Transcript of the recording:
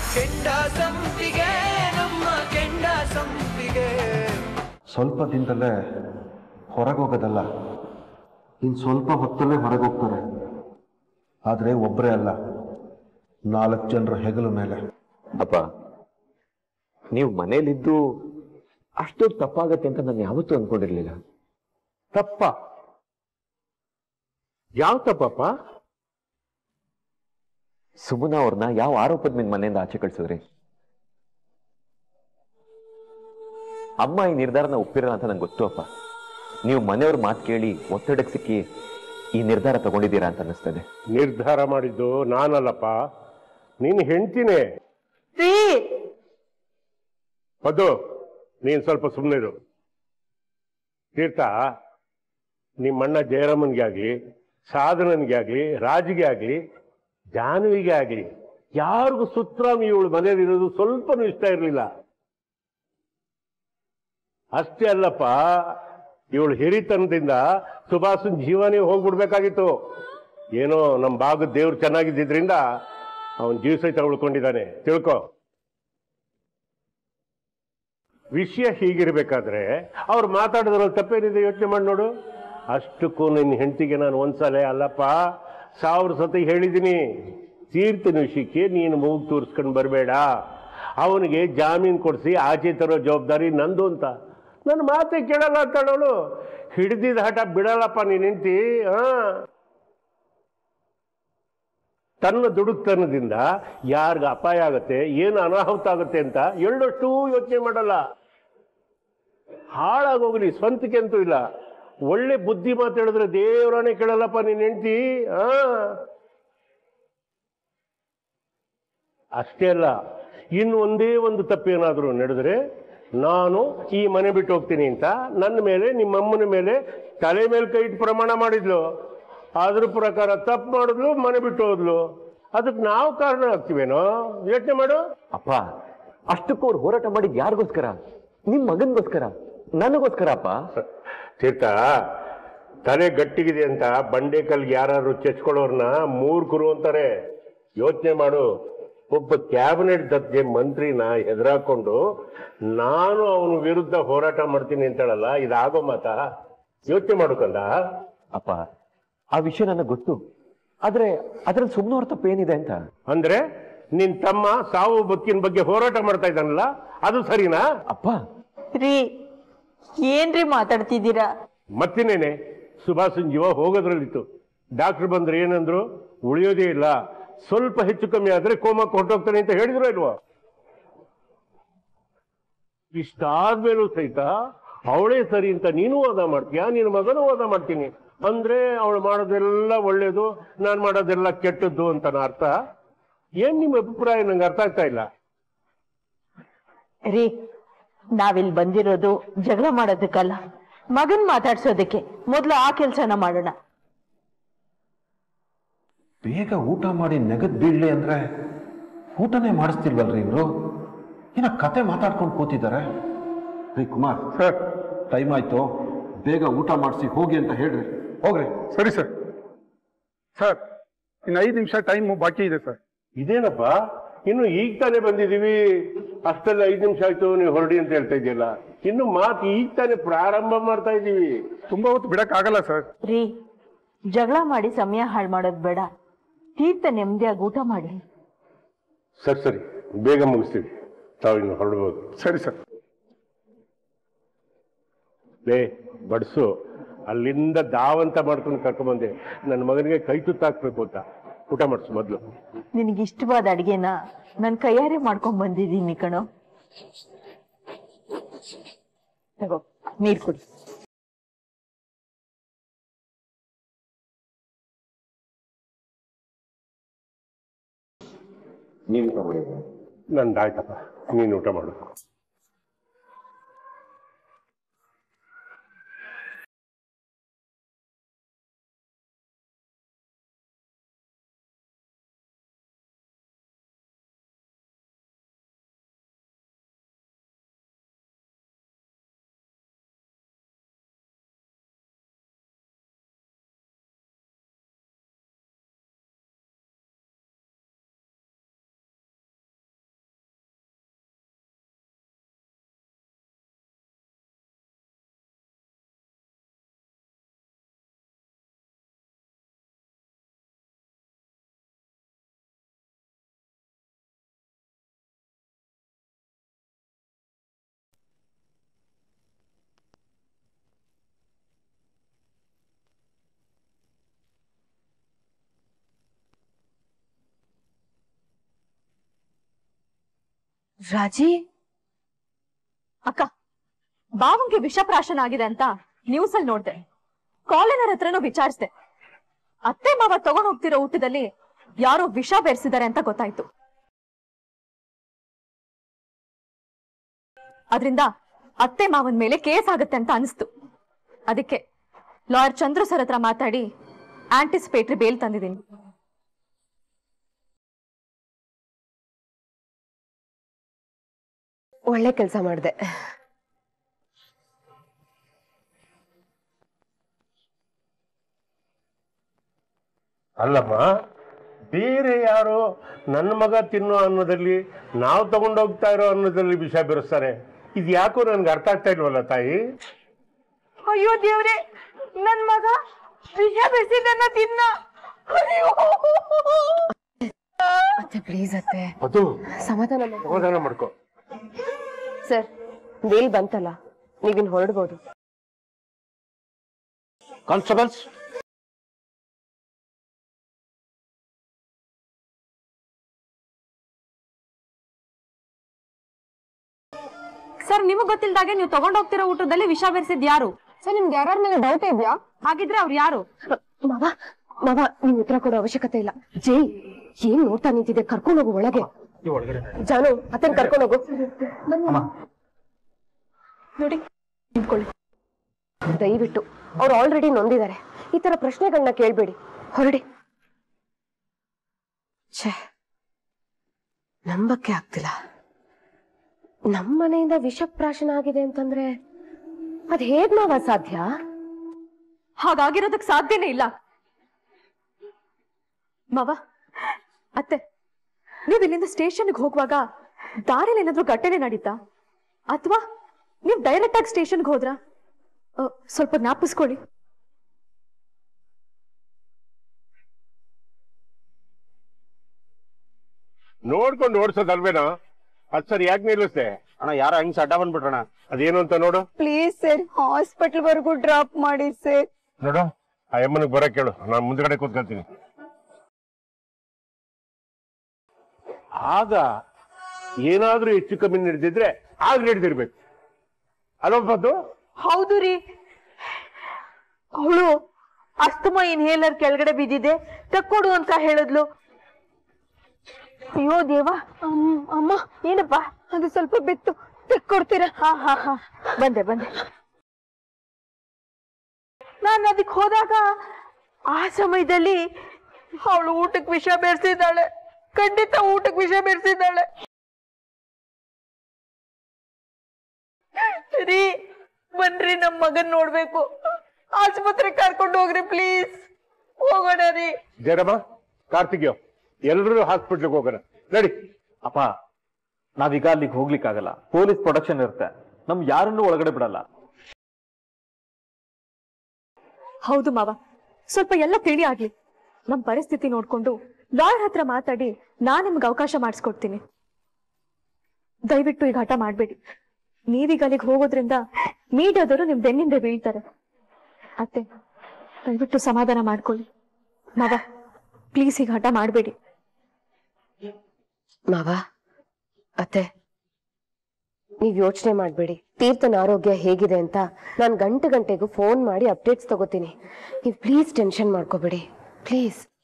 ಕೆಂಡ ಸಂಪಿಗೆ ನಮ್ಮ ಕೆಂಡ ಸಂಪಿಗೆ ಸ್ವಲ್ಪ ದಿನದಲ್ಲೇ ಹೊರಗೆ ಹೋಗೋದಲ್ಲ ಇನ್ನು ಸ್ವಲ್ಪ ಹೊತ್ತಲ್ಲೇ ಹೊರಗೆ ಹೋಗ್ತಾರೆ ಆದರೆ ಒಬ್ಬರೇ ಅಲ್ಲ ನಾಲ್ಕು ಜನರ ಹೆಗಲ ಮೇಲೆ ಅಪ್ಪ ನೀವು ಮನೇಲಿದ್ದು ಅಷ್ಟು ತಪ್ಪಾಗತ್ತೆ ಅಂತ ನಾನು ಯಾವತ್ತೂ ಅನ್ಕೊಂಡಿರ್ಲಿಲ್ಲ ತಪ್ಪ ಯಾವ ತಪ್ಪಪ್ಪ ಸುಮನ ಅವ್ರನ್ನ ಯಾವ ಆರೋಪದ ಮೇಲೆ ಮನೆಯಿಂದ ಆಚೆ ಕಳ್ಸಿದ್ರಿ ಅಮ್ಮ ಈ ನಿರ್ಧಾರನ ಒಪ್ಪಿರಲ್ಲ ಅಂತ ನಂಗೆ ಗೊತ್ತು ಅಪ್ಪ ನೀವು ಮನೆಯವ್ರ ಮಾತು ಕೇಳಿ ಒತ್ತಡಕ್ಕೆ ಸಿಕ್ಕಿ ಈ ನಿರ್ಧಾರ ತಗೊಂಡಿದ್ದೀರಾ ಅಂತ ಅನ್ನಿಸ್ತದೆ ನಿರ್ಧಾರ ಮಾಡಿದ್ದು ನಾನಲ್ಲಪ್ಪ ನೀನು ಹೆಂಡ್ತಿನೇ ಅದು ನೀನ್ ಸ್ವಲ್ಪ ಸುಮ್ಮನಿರು ತೀರ್ಥ ನಿಮ್ಮಣ್ಣ ಜಯರಾಮನ್ಗೆ ಆಗ್ಲಿ ಸಾಧನನ್ಗೆ ಆಗ್ಲಿ ರಾಜ್ಗೆ ಆಗ್ಲಿ ಜಾನ್ವಿಗೆ ಆಗ್ಲಿ ಯಾರಿಗೂ ಸುತ್ರಾಮ್ ಇವಳು ಮನೇಲಿ ಇರೋದು ಸ್ವಲ್ಪನೂ ಇಷ್ಟ ಇರಲಿಲ್ಲ ಅಷ್ಟೇ ಅಲ್ಲಪ್ಪ ಇವಳು ಹಿರಿತನದಿಂದ ಸುಭಾಸನ್ ಜೀವನೇ ಹೋಗ್ಬಿಡ್ಬೇಕಾಗಿತ್ತು ಏನೋ ನಮ್ಮ ಭಾಗದ ದೇವ್ರು ಚೆನ್ನಾಗಿದ್ದಿದ್ರಿಂದ ಅವನ ಜೀವ ಸಹಿತ ಉಳ್ಕೊಂಡಿದ್ದಾನೆ ತಿಳ್ಕೊ ವಿಷಯ ಹೀಗಿರ್ಬೇಕಾದ್ರೆ ಅವ್ರು ಮಾತಾಡಿದ್ರಲ್ಲಿ ತಪ್ಪೇನಿದೆ ಯೋಚನೆ ಮಾಡಿ ನೋಡು ಅಷ್ಟಕ್ಕೂ ನಿನ್ನ ಹೆಂಡತಿಗೆ ನಾನು ಒಂದ್ಸಲ ಅಲ್ಲಪ್ಪ ಸಾವಿರ ಸತಿ ಹೇಳಿದ್ದೀನಿ ತೀರ್ಥನ ವಿಷಯಕ್ಕೆ ನೀನು ಮೂಗು ತೋರಿಸ್ಕೊಂಡು ಬರಬೇಡ ಅವನಿಗೆ ಜಾಮೀನು ಕೊಡಿಸಿ ಆಚೆ ತರೋ ಜವಾಬ್ದಾರಿ ನಂದು ಅಂತ ನನ್ನ ಮಾತೇ ಕೇಳಲ್ಲ ಅಂತಾಳವಳು ಹಿಡ್ದಿದ ಹಠ ಬಿಡಲ್ಲಪ್ಪ ನೀನ್ ಹೆಂಡತಿ ಹಾ ತನ್ನ ದುಡುಕ್ತನದಿಂದ ಯಾರಿಗ ಅಪಾಯ ಆಗುತ್ತೆ ಏನು ಅನಾಹುತ ಆಗುತ್ತೆ ಅಂತ ಎಳ್ಳಷ್ಟು ಯೋಚನೆ ಮಾಡಲ್ಲ ಹಾಳಾಗೋಗ್ಲಿ ಸ್ವಂತಕ್ಕೆ ಅಂತೂ ಇಲ್ಲ ಒಳ್ಳೆ ಬುದ್ಧಿ ಮಾತಾಡಿದ್ರೆ ದೇವರಾಣೆ ಕೇಳಲ್ಲಪ್ಪ ನೀನ್ ಹೆಂಡತಿ ಆ ಅಷ್ಟೇ ಅಲ್ಲ ಇನ್ನು ಒಂದೇ ಒಂದು ತಪ್ಪೇನಾದರೂ ನಡೆದ್ರೆ ನಾನು ಈ ಮನೆ ಬಿಟ್ಟು ಹೋಗ್ತೀನಿ ಅಂತ ನನ್ನ ಮೇಲೆ ನಿಮ್ಮಮ್ಮನ ಮೇಲೆ ತಲೆ ಮೇಲೆ ಕೈ ಇಟ್ಟು ಪ್ರಮಾಣ ಮಾಡಿದ್ಲು ಅದ್ರ ಪ್ರಕಾರ ತಪ್ಪು ಮಾಡಿದ್ಲು ಮನೆ ಬಿಟ್ಟು ಹೋದ್ಲು ಅದಕ್ಕೆ ನಾವು ಕಾರಣ ಆಗ್ತೀವೇನೋ ಯೋಚನೆ ಮಾಡು ಅಪ್ಪ ಅಷ್ಟಕ್ಕೂ ಅವ್ರು ಹೋರಾಟ ಮಾಡಿದ್ ಯಾರಿಗೋಸ್ಕರ ನಿಮ್ ಮಗನ್ಗೋಸ್ಕರ ನನಗೋಸ್ಕರ ಅಪ್ಪ ತೀರ್ಥ ತಲೆ ಗಟ್ಟಿಗಿದೆ ಅಂತ ಬಂಡೆ ಕಲ್ಗೆ ಯಾರು ಚೆಚ್ಕೊಳ್ಳೋರ್ನ ಮೂರ್ಖರು ಅಂತಾರೆ ಯೋಚನೆ ಮಾಡು ಒಬ್ಬ ಕ್ಯಾಬಿನೆಟ್ ದರ್ಜೆ ಮಂತ್ರಿನ ಎದುರಾಕೊಂಡು ನಾನು ಅವನ ವಿರುದ್ಧ ಹೋರಾಟ ಮಾಡ್ತೀನಿ ಅಂತಾಳಲ್ಲ ಇದಾಗೋ ಮಾತ ಯೋಚನೆ ಮಾಡ್ಕೊಂಡ ಅಪ್ಪ ಆ ವಿಷಯ ನನಗೆ ಗೊತ್ತು ಆದ್ರೆ ಅದ್ರಲ್ಲಿ ಸುಮ್ಮನೆ ಅವ್ರ ತಪ್ಪೇನಿದೆ ಅಂತ ಅಂದ್ರೆ ನಿನ್ ತಮ್ಮ ಸಾವು ಬದುಕಿನ ಬಗ್ಗೆ ಹೋರಾಟ ಮಾಡ್ತಾ ಇದ್ದಾನಲ್ಲ ಅದು ಸರಿನಾ ಅಪ್ಪ ರೀ ಏನ್ರಿ ಮಾತಾಡ್ತಿದ್ದೀರಾ ಮತ್ತಿನೇನೆ ಸುಭಾಷನ್ ಜೀವ ಹೋಗೋದ್ರಲ್ಲಿತ್ತು ಡಾಕ್ಟರ್ ಬಂದ್ರೆ ಏನಂದ್ರು ಉಳಿಯೋದೇ ಇಲ್ಲ ಸ್ವಲ್ಪ ಹೆಚ್ಚು ಕಮ್ಮಿ ಆದ್ರೆ ಕೋಮಕ್ಕೆ ಹೊರಟೋಗ್ತಾನೆ ಅಂತ ಹೇಳಿದ್ರು ಇಲ್ವಾ ಇಷ್ಟಾದ್ಮೇಲೂ ಸಹಿತ ಅವಳೇ ಸರಿ ಅಂತ ನೀನು ವಾದ ಮಾಡ್ತೀಯಾ ನಿನ್ನ ಮಗನೂ ವಾದ ಮಾಡ್ತೀನಿ ಅಂದ್ರೆ ಅವಳು ಮಾಡೋದೆಲ್ಲ ಒಳ್ಳೇದು ನಾನು ಮಾಡೋದೆಲ್ಲ ಕೆಟ್ಟದ್ದು ಅಂತ ಅರ್ಥ ಏನ್ ನಿಮ್ಮ ಅಭಿಪ್ರಾಯ ನಂಗೆ ಅರ್ಥ ಆಗ್ತಾ ಇಲ್ಲ ರೀ ನಾವಿಲ್ ಬಂದಿರೋದು ಜಗಳ ಮಾಡೋದಕ್ಕಲ್ಲ ಮಗನ್ ಮಾತಾಡ್ಸೋದಕ್ಕೆ ಮೊದ್ಲು ಆ ಕೆಲ್ಸನ ಮಾಡೋಣ ಬೇಗ ಊಟ ಮಾಡಿ ನೆಗದ್ ಬೀಳ್ಲಿ ಅಂದ್ರೆ ಊಟನೇ ಮಾಡಿಸ್ತಿಲ್ವಲ್ರಿ ಇವರು ಏನ ಕತೆ ಮಾತಾಡ್ಕೊಂಡು ಕೂತಿದ್ದಾರೆ ರೀ ಕುಮಾರ್ ಸರ್ ಟೈಮ್ ಆಯ್ತು ಬೇಗ ಊಟ ಮಾಡಿಸಿ ಹೋಗಿ ಅಂತ ಹೇಳ್ರಿ ಹೋಗ್ರಿ ಸರಿ ಸರ್ ಸರ್ ಇನ್ನು ಐದು ನಿಮಿಷ ಟೈಮು ಬಾಕಿ ಇದೆ ಸರ್ ಇದೇನಪ್ಪ ಇನ್ನು ಈಗ ತಾನೇ ಬಂದಿದೀವಿ ಅಷ್ಟೆಲ್ಲ ಐದು ನಿಮಿಷ ಆಯ್ತು ನೀವು ಹೊರಡಿ ಅಂತ ಹೇಳ್ತಾ ಇದೆಯಲ್ಲ ಇನ್ನು ಮಾತು ಈಗ ತಾನೇ ಪ್ರಾರಂಭ ಮಾಡ್ತಾ ಇದ್ದೀವಿ ತುಂಬಾ ಹೊತ್ತು ಬಿಡಕ್ಕಾಗಲ್ಲ ಸರ್ ರೀ ಜಗಳ ಮಾಡಿ ಸಮಯ ಹಾಳು ಮಾಡೋದು ಬೇಡ ತೀರ್ಥ ನೆಮ್ಮದಿಯಾಗಿ ಊಟ ಮಾಡಿ ಸರಿ ಸರಿ ಬೇಗ ಮುಗಿಸ್ತೀವಿ ತಾವು ಇನ್ನು ಹೊರಡ್ಬೋದು ಸರಿ ಸರ್ ಲೇ ಬಡ್ಸು ಅಲ್ಲಿಂದ ದಾವಂತ ಮಾಡ್ಕೊಂಡು ಕರ್ಕೊಂಡ್ಬಂದೆ ನನ್ನ ಮಗನಿಗೆ ಕೈ ತುತ್ತಾಕ್ಬೇಕು ಅಂತ ಊಟ ಮಾಡಿಸು ಮೊದಲು ನಿನಗೆ ಇಷ್ಟವಾದ ಅಡ್ಗೆನ ನನ್ ಕೈಯಾರೆ ಮಾಡ್ಕೊಂಡ್ ಬಂದಿದ್ದೀನಿ ಕಣೋ ತಗೋ ನೀರ್ ಕುಡಿ ನೀವು ತಗೊಳ್ಳಿ ನಂದಾಯ್ತಪ್ಪ ನೀನು ಊಟ ಮಾಡು ರಾಜಿ ಅಕ್ಕ ಬಾವಂಗೆ ವಿಷಪ್ರಾಶನ ಆಗಿದೆ ಅಂತ ನ್ಯೂಸ್ ಅಲ್ಲಿ ನೋಡ್ದೆ ಕಾಲೇನರ್ ಹತ್ರನೂ ವಿಚಾರಿಸ್ದೆ ಅತ್ತೆ ಮಾವ ತಗೊಂಡ್ ಹೋಗ್ತಿರೋ ಊಟದಲ್ಲಿ ಯಾರೋ ವಿಷ ಬೆರೆಸಿದ್ದಾರೆ ಅಂತ ಗೊತ್ತಾಯ್ತು ಅದರಿಂದ ಅತ್ತೆ ಮಾವನ್ ಮೇಲೆ ಕೇಸ್ ಆಗತ್ತೆ ಅಂತ ಅನಿಸ್ತು ಅದಕ್ಕೆ ಲಾಯರ್ ಚಂದ್ರು ಸರ್ ಹತ್ರ ಮಾತಾಡಿ ಆಂಟಿಸಿಪೇಟ್ರಿ ಬೇಲ್ ತಂದಿದ್ದೀನಿ ಒಳ್ಳೆ ಕೆಲಸ ಮಾಡಿದೆ ಅಲ್ಲಮ್ಮ ಬೇರೆ ಯಾರೋ ನನ್ನ ಮಗ ತಿನ್ನೋ ಅನ್ನೋದಲ್ಲಿ ನಾವು ತಗೊಂಡೋಗ್ತಾ ಇರೋ ಅನ್ನೋದಲ್ಲಿ ವಿಷ ಬೆರೆಸ್ತಾರೆ ಇದು ಯಾಕೋ ನನ್ಗೆ ಅರ್ಥ ಆಗ್ತಾ ಇಲ್ವಲ್ಲ ತಾಯಿ ಅಯ್ಯೋ ದೇವ್ರೆ ನನ್ ಮಗ ವಿಷ ಬೆಳೆಸಿದ್ದನ್ನ ತಿನ್ನ ಅಯ್ಯೋ ಅತ್ತೆ ಪ್ಲೀಸ್ ಅತ್ತೆ ಅದು ಸಮಾಧಾನ ಮಾಡಿ ಸಮಾಧಾನ ಮಾಡ್ಕೋ ಸರ್ ಬೇಲ್ ಬಂತಲ್ಲ ನೀವಿನ್ ಹೊರಡ್ಬೋದು ಕಾನ್ಸ್ಟೇಬಲ್ಸ್ ಸರ್ ನಿಮಗ್ ಗೊತ್ತಿಲ್ದಾಗೆ ನೀವು ತಗೊಂಡ್ ಹೋಗ್ತಿರೋ ಊಟದಲ್ಲಿ ವಿಷ ಬೆರೆಸಿದ್ ಯಾರು ಸರ್ ನಿಮ್ಗೆ ಯಾರ ಮೇಲೆ ಡೌಟ್ ಇದೆಯಾ ಹಾಗಿದ್ರೆ ಅವ್ರು ಯಾರು ಮಾವ ಮಾವ ನೀವ್ ಉತ್ತರ ಕೊಡೋ ಅವಶ್ಯಕತೆ ಇಲ್ಲ ಜೈ ಏನ್ ನೋಡ್ತಾ ನಿಂತಿದೆ ಕರ್ಕೊಂಡು ಹೋಗು ಒಳಗೆ ಜಾನು ಅತ್ತನ್ ಕರ್ಕೊಂಡು ಹೋಗು ನೋಡಿ ನಿಂತ್ಕೊಳ್ಳಿ ದಯವಿಟ್ಟು ಅವ್ರು ಆಲ್ರೆಡಿ ನೊಂದಿದ್ದಾರೆ ಈ ತರ ಪ್ರಶ್ನೆಗಳನ್ನ ಕೇಳ್ಬೇಡಿ ಹೊರಡಿ ಛೇ ನಂಬಕ್ಕೆ ಆಗ್ತಿಲ್ಲ ನಮ್ಮ ಮನೆಯಿಂದ ವಿಷಪ್ರಾಶನ ಆಗಿದೆ ಅಂತಂದ್ರೆ ಅದ್ ಹೇಗ್ ಮಾವ ಸಾಧ್ಯ ಹಾಗಾಗಿರೋದಕ್ ಸಾಧ್ಯನೇ ಇಲ್ಲ ಮವ ಅತ್ತೆ ನೀವ್ ಇಲ್ಲಿಂದ ಸ್ಟೇಷನ್ಗೆ ಹೋಗುವಾಗ ದಾರಿಲಿ ಏನಾದ್ರೂ ಘಟನೆ ನಡೀತಾ ಅಥವಾ ನೀವ್ ಡೈರೆಕ್ಟ್ ಆಗಿ ಸ್ಟೇಷನ್ಗೆ ಹೋದ್ರಾ ಅ, ಸ್ವಲ್ಪ ಜ್ಞಾಪಿಸ್ಕೊಳ್ಳಿ ನೋಡ್ಕೊಂಡು ಓಡಿಸೋದಲ್ವೇನೋ ಅದ್ ಸರ್ ಯಾಕೆ ನಿಲ್ಲಿಸ್ದೆ ಅಣ್ಣ ಯಾರ ಹಂಗ್ ಅಡ್ಡ ಬಂದ್ಬಿಟ್ರಣ ಅದೇನು ಅಂತ ನೋಡು ಪ್ಲೀಸ್ ಸರ್ ಹಾಸ್ಪಿಟಲ್ ವರೆಗೂ ಡ್ರಾಪ್ ಮಾಡಿ ಸರ್ ನೋಡು ಆ ಎಮ್ಮನಿಗೆ ಬರಕ್ ಕೇಳು ನಾನು ಮುಂದ್ಗಡೆ ಕೂತ್ಕೊಳ್ತೀನಿ ಆಗ ಏನಾದ್ರೂ ಹೆಚ್ಚು ಕಮ್ಮಿ ನಡೆದಿದ್ರೆ ಆಗ ನಡೆದಿರ್ಬೇಕು ಅಲ್ಲೊಬ್ಬದ್ದು ಹೌದು ರೀ ಅವಳು ಅಸ್ತಮಾ ಇನ್ಹೇಲರ್ ಕೆಳಗಡೆ ಬಿದ್ದಿದೆ ತಕ್ಕೊಡು ಅಂತ ಹೇಳಿದ್ಲು ಅಯ್ಯೋ ದೇವ ಅಮ್- ಅಮ್ಮ ಏನಪ್ಪ ಅದು ಸ್ವಲ್ಪ ಬಿತ್ತು ತೆಕ್ಕೊಡ್ತೀರಾ ಹಾ ಹಾ ಹಾ ಬಂದೆ ಬಂದೆ ನಾನು ಅದಕ್ಕೆ ಹೋದಾಗ ಆ ಸಮಯದಲ್ಲಿ ಅವಳು ಊಟಕ್ಕೆ ವಿಷ ಬೆರೆಸಿದ್ದಾಳೆ ಖಂಡಿತ ಊಟಕ್ಕೆ ವಿಷ ಬೆರೆಸಿದ್ದಾಳೆ ರೀ ಬನ್ರಿ ನಮ್ ಮಗನ್ ನೋಡ್ಬೇಕು ಆಸ್ಪತ್ರೆಗೆ ಕರ್ಕೊಂಡು ಹೋಗ್ರಿ ಪ್ಲೀಸ್ ಹೋಗೋಣ ರೀ ಜಯರಮ್ಮ ಕಾರ್ತಿಕ್ಯೋ ಎಲ್ಲರೂ ಹಾಸ್ಪಿಟ್ಲಿಗೆ ಹೋಗೋಣ ನಡಿ ಅಪ್ಪ ನಾವೀಗ ಅಲ್ಲಿಗೆ ಹೋಗ್ಲಿಕ್ಕಾಗಲ್ಲ ಪೊಲೀಸ್ ಪ್ರೊಟೆಕ್ಷನ್ ಇರುತ್ತೆ ನಮ್ ಯಾರನ್ನೂ ಒಳಗಡೆ ಬಿಡಲ್ಲ ಹೌದು ಮಾವ ಸ್ವಲ್ಪ ಎಲ್ಲ ತಿಳಿ ಆಗ್ಲಿ ನಮ್ ಪರಿಸ್ಥಿತಿ ನೋಡ್ಕೊಂಡು ಲಾಯರ್ ಹತ್ರ ಮಾತಾಡಿ ನಾನ್ ನಿಮ್ಗೆ ಅವಕಾಶ ಮಾಡಿಸ್ಕೊಡ್ತೀನಿ ದಯವಿಟ್ಟು ಈಗ ಹಠ ಮಾಡ್ಬೇಡಿ ನೀವೀಗ ಅಲ್ಲಿಗೆ ಹೋಗೋದ್ರಿಂದ ಮೀಡಿಯಾದವರು ನಿಮ್ ಬೆನ್ನಿಂದ ಬೀಳ್ತಾರೆ ಅತ್ತೆ ದಯವಿಟ್ಟು ಸಮಾಧಾನ ಮಾಡ್ಕೊಳ್ಳಿ ಮಾವ ಪ್ಲೀಸ್ ಈಗ ಹಠ ಮಾಡಬೇಡಿ ಮಾವ ಅತ್ತೆ ನೀವ್ ಯೋಚನೆ ಮಾಡ್ಬೇಡಿ ತೀರ್ಥನ ಆರೋಗ್ಯ ಹೇಗಿದೆ ಅಂತ ನಾನ್ ಗಂಟೆ ಗಂಟೆಗೂ ಫೋನ್ ಮಾಡಿ ಅಪ್ಡೇಟ್ಸ್ ತಗೋತೀನಿ ನೀವ್ ಪ್ಲೀಸ್ ಟೆನ್ಷನ್ ಮಾಡ್ಕೋಬೇಡಿ ಪ್ಲೀಸ್